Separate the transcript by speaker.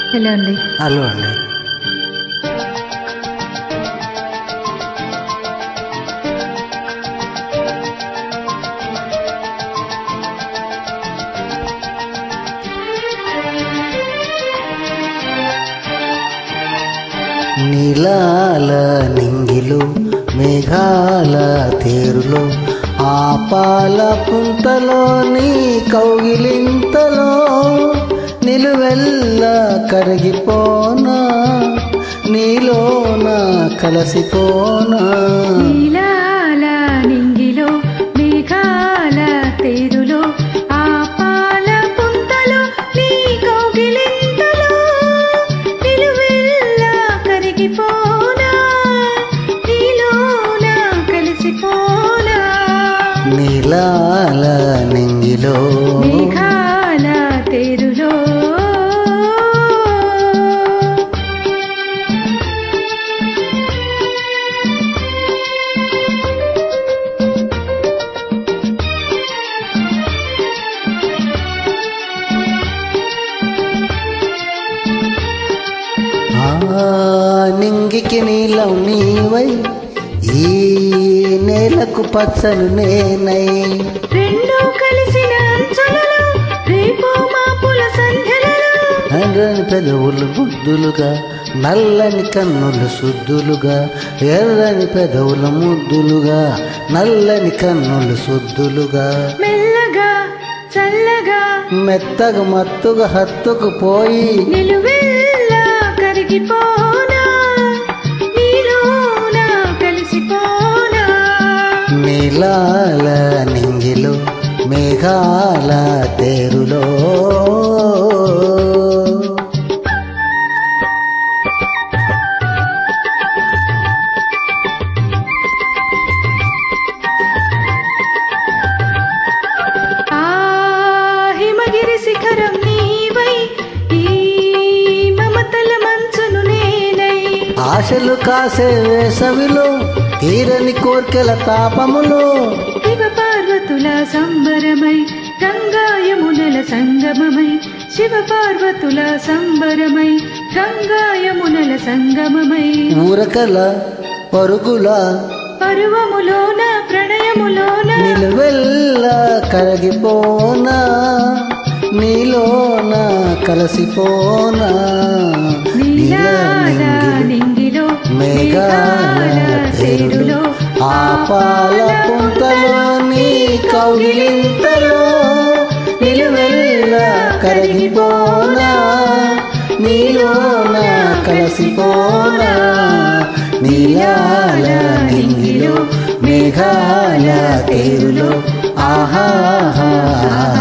Speaker 1: hello అండి
Speaker 2: hello అండి నీలాల నింగిలో మేఘాల తేరులో ఆ పాల పుంతలో నీ కౌగిలింతలో నిలువెల్ల కరిగిపోనా నీలోన కలసిపోనా
Speaker 1: నీలాల నింగిలో మేఘాల తేరులో ఆ పాల పుంతలో నీ కౌగిలింతలో నిలువెల్లా కరిగిపోనా నీలోన కలిసిపోనా
Speaker 2: నీలాల నింగిలో
Speaker 1: మేఘాల తేరులో
Speaker 2: ఆ నింగికి నీలం నీవై ఈ నేలకు పచ్చను నేనై
Speaker 1: రెండు కలిసిన అంచులలో రేపు మాపుల సంధ్యలలో
Speaker 2: నల్లని పెదవులు ముద్దులుగా నల్లని కన్నులు శుద్ధులుగా ఎర్రని పెదవుల ముద్దులుగా నల్లని కన్నులు శుద్ధులుగా
Speaker 1: మెల్లగా చల్లగా
Speaker 2: మెత్తగా మత్తుగా హత్తుకు పోయి
Speaker 1: నిలువెల్లా కరిగిపోనా నీలోన కలిసిపోనా
Speaker 2: నీలాల నింగిలో మేఘాల తేరులో
Speaker 1: ఆ హిమగిరి శిఖరం నీవై ఈ మమతల మంచును నేనై
Speaker 2: ఆశలు కాసే వేసవిలో తీరని కోర్కెల తాపములో
Speaker 1: శివ పార్వతుల సంబరమై గంగాయమునల సంగమమై శివ పార్వతుల సంబరమై గంగాయమునల సంగమమై
Speaker 2: ఊరకల పరుగుల
Speaker 1: పరువములోన ప్రణయములోన
Speaker 2: నిలువెల్ల కరగిపోనా నీలోన కలసిపోనా నీల
Speaker 1: నీలాల
Speaker 2: నింగిలు
Speaker 1: నింగిలో
Speaker 2: మేఘాల తేరులో ఆ పాల పుంతలో నీ కౌగిలింతలో నిలువెల్ల కరిగిపోనా నీలోన కలసిపోనా నీలాల నింగిలో మేఘాల తేరులో ఆహా